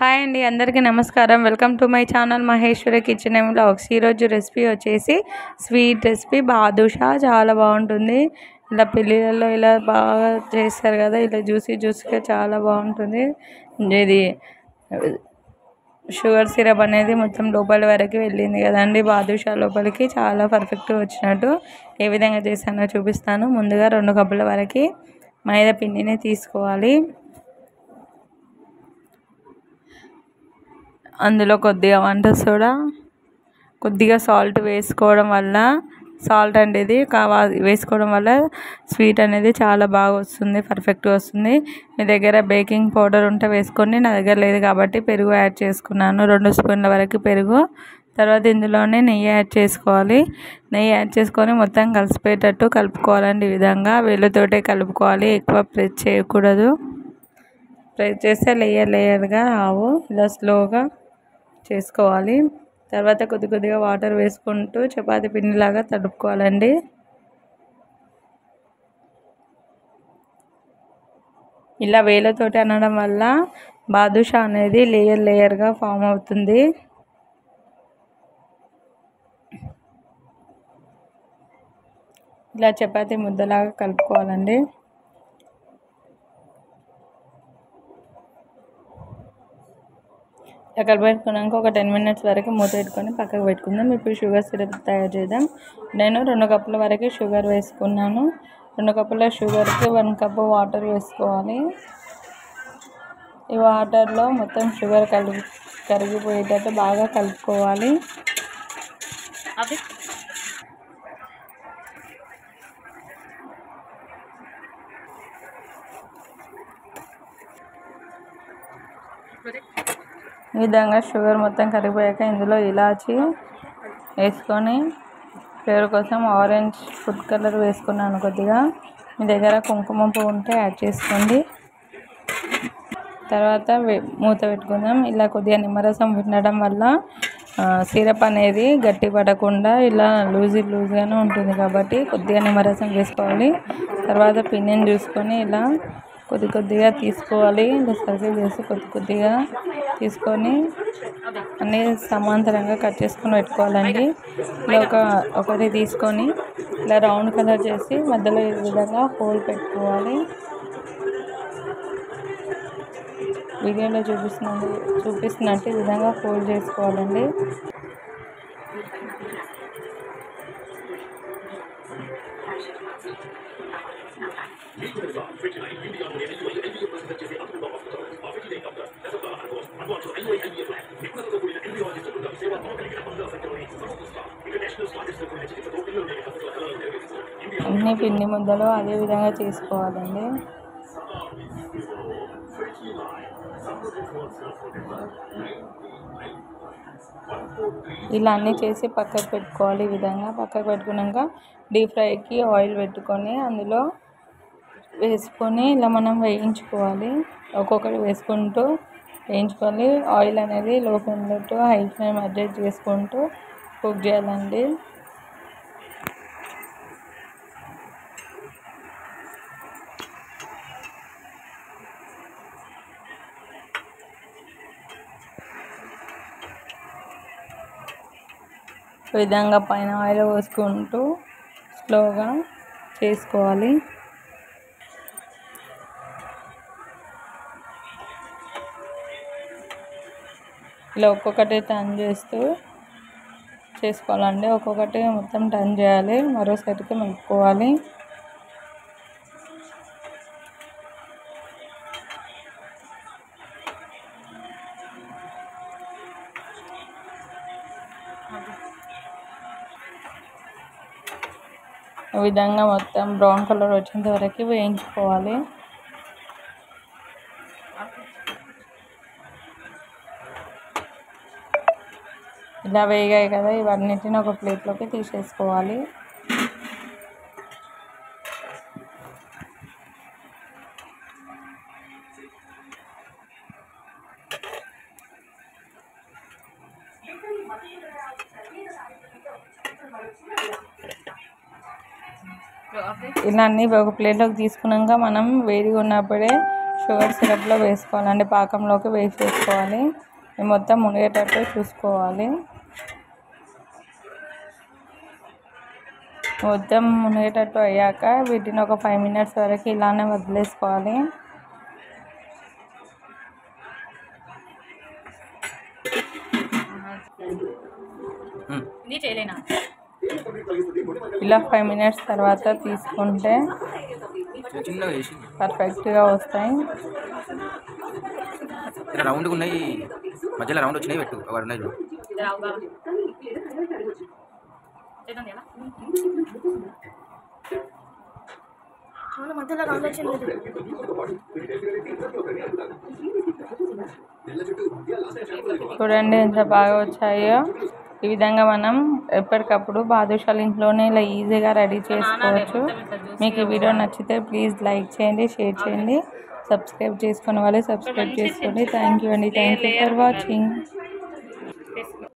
hi అండి అందరికీ నమస్కారం welcome to my channel Maheshwari kitchen and vlogs ఈరోజు రెసిపీ వచ్చేసి స్వీట్ రెసిపీ బాదుషా చాలా బాగుంటుంది ఇలా పెళ్ళిళ్ళలో ఇలా బాగా చేస్తారు కదా ఇలా జ్యూసీ జ్యూసీగా చాలా బాగుంటుంది ఇది షుగర్ సిరప్ అనేది మొత్తం లోపల వరకు వెళ్ళింది కదండి బాదుషా లోపలికి చాలా పర్ఫెక్ట్గా వచ్చినట్టు ఏ విధంగా చేశానో చూపిస్తాను ముందుగా రెండు కప్పుల వరకు మైదా పిండిని తీసుకోవాలి అందులో కొద్దిగా వంట సోడా కొద్దిగా సాల్ట్ వేసుకోవడం వల్ల సాల్ట్ అనేది కావా వేసుకోవడం వల్ల స్వీట్ అనేది చాలా బాగా వస్తుంది పర్ఫెక్ట్గా వస్తుంది మీ దగ్గర బేకింగ్ పౌడర్ ఉంటే వేసుకోండి నా దగ్గర లేదు కాబట్టి పెరుగు యాడ్ చేసుకున్నాను రెండు స్పూన్ల వరకు పెరుగు తర్వాత ఇందులోనే నెయ్యి యాడ్ చేసుకోవాలి నెయ్యి యాడ్ చేసుకొని మొత్తం కలిసిపోయేటట్టు కలుపుకోవాలండి ఈ విధంగా వేళ్ళతోటే కలుపుకోవాలి ఎక్కువ ప్రెస్ చేయకూడదు ప్రెస్ చేస్తే లేయర్ లేయర్గా రావు ఇలా స్లోగా చేసుకోవాలి తర్వాత కొద్ది కొద్దిగా వాటర్ వేసుకుంటూ చపాతీ పిండిలాగా తడుపుకోవాలండి ఇలా వేలతోటి అనడం వల్ల బాదుషా అనేది లేయర్ లేయర్గా ఫామ్ అవుతుంది ఇలా చపాతీ ముద్దలాగా కలుపుకోవాలండి ఇలా కలిపెట్టుకున్నాక ఒక టెన్ మినిట్స్ వరకు మూత పెట్టుకొని పక్కకు పెట్టుకుందాం ఇప్పుడు షుగర్ సిరప్ తయారు చేద్దాం నేను రెండు కప్పుల వరకు షుగర్ వేసుకున్నాను రెండు కప్పుల షుగర్కి వన్ కప్పు వాటర్ వేసుకోవాలి ఈ వాటర్లో మొత్తం షుగర్ కలిపి కరిగిపోయేటట్టు బాగా కలుపుకోవాలి అవి ఈ విధంగా షుగర్ మొత్తం కరిగిపోయాక ఇందులో ఇలాచి వేసుకొని ఫ్లేవర్ కోసం ఆరెంజ్ ఫుడ్ కలర్ వేసుకున్నాను కొద్దిగా మీ దగ్గర కుంకుమ పువ్వు ఉంటే యాడ్ చేసుకోండి తర్వాత వే- మూత పెట్టుకుందాం ఇలా కొద్దిగా నిమ్మరసం ఉండడం వల్ల సిరప్ అనేది గట్టి పడకుండా ఇలా లూజీ లూజ్గానే ఉంటుంది కాబట్టి కొద్దిగా నిమ్మరసం వేసుకోవాలి తర్వాత పిండిని చూసుకొని ఇలా కొద్ది కొద్దిగా తీసుకోవాలి ఇలా సర్కిల్ చేసి కొద్ది కొద్దిగా తీసుకొని అన్నీ సమాంతరంగా కట్ చేసుకొని పెట్టుకోవాలండి ఇలా ఒక ఒకటి తీసుకొని ఇలా రౌండ్ కలర్ చేసి మధ్యలో ఈ విధంగా హోల్ పెట్టుకోవాలి వీడియోలో చూపిస్తున్నది చూపిస్తున్నట్టు ఈ విధంగా ఫోల్డ్ చేసుకోవాలండి అన్ని పిండి ముద్దలు అదే విధంగా చేసుకోవాలండి ఇలా అన్నీ చేసి పక్కకు పెట్టుకోవాలి ఈ విధంగా పక్కకు పెట్టుకున్నాక డీప్ ఫ్రైకి ఆయిల్ పెట్టుకొని అందులో వేసుకొని ఇలా మనం వేయించుకోవాలి ఒక్కొక్కటి వేసుకుంటూ వేయించుకోవాలి ఆయిల్ అనేది లో ఫ్లేమ్లో టు హై ఫ్లేమ్ అడ్జస్ట్ చేసుకుంటూ కుక్ చేయాలండి ఈ విధంగా పైన ఆయిల్ పోసుకుంటూ స్లోగా చేసుకోవాలి ఇలా ఒక్కొక్కటి టర్న్ చేస్తూ చేసుకోవాలండి ఒక్కొక్కటి మొత్తం టర్న్ చేయాలి మరో సైడ్కి మలుపుకోవాలి ఈ విధంగా మొత్తం బ్రౌన్ కలర్ వచ్చేంత వరకు వేయించుకోవాలి ఇలా వేగాయి కదా ఇవన్నిటిని ఒక ప్లేట్లోకి తీసేసుకోవాలి ఇలా అన్నీ ఒక ప్లేట్లోకి తీసుకున్నాక మనం వేడిగా ఉన్నప్పుడే షుగర్ సిరప్లో వేసుకోవాలండి పాకంలోకి వేసేసుకోవాలి ఇవి మొత్తం మునిగేటట్టు చూసుకోవాలి మొత్తం మునిగేటట్టు అయ్యాక వీటిని ఒక ఫైవ్ మినిట్స్ వరకు ఇలానే వదిలేసుకోవాలి ఇది చేయలేనా ఇలా ఫైవ్ మినిట్స్ తర్వాత తీసుకుంటే చిన్న చిన్నగా వేసి పర్ఫెక్ట్గా వస్తాయి ఇక్కడ రౌండ్గా ఉన్నాయి మధ్యలో రౌండ్ వచ్చినాయి పెట్టు అక్కడ ఉన్నాయి చూడు ఇది రావుగా చేద్దాం ఎలా అవును మధ్యలో రౌండ్ వచ్చింది చూడండి ఎంత బాగా వచ్చాయో ఈ విధంగా మనం ఎప్పటికప్పుడు బాదుషాలు ఇంట్లోనే ఇలా ఈజీగా రెడీ చేసుకోవచ్చు మీకు ఈ వీడియో నచ్చితే ప్లీజ్ లైక్ చేయండి షేర్ చేయండి సబ్స్క్రైబ్ చేసుకునే వాళ్ళు సబ్స్క్రైబ్ చేసుకోండి థ్యాంక్ యూ అండి థ్యాంక్ యూ ఫర్ వాచింగ్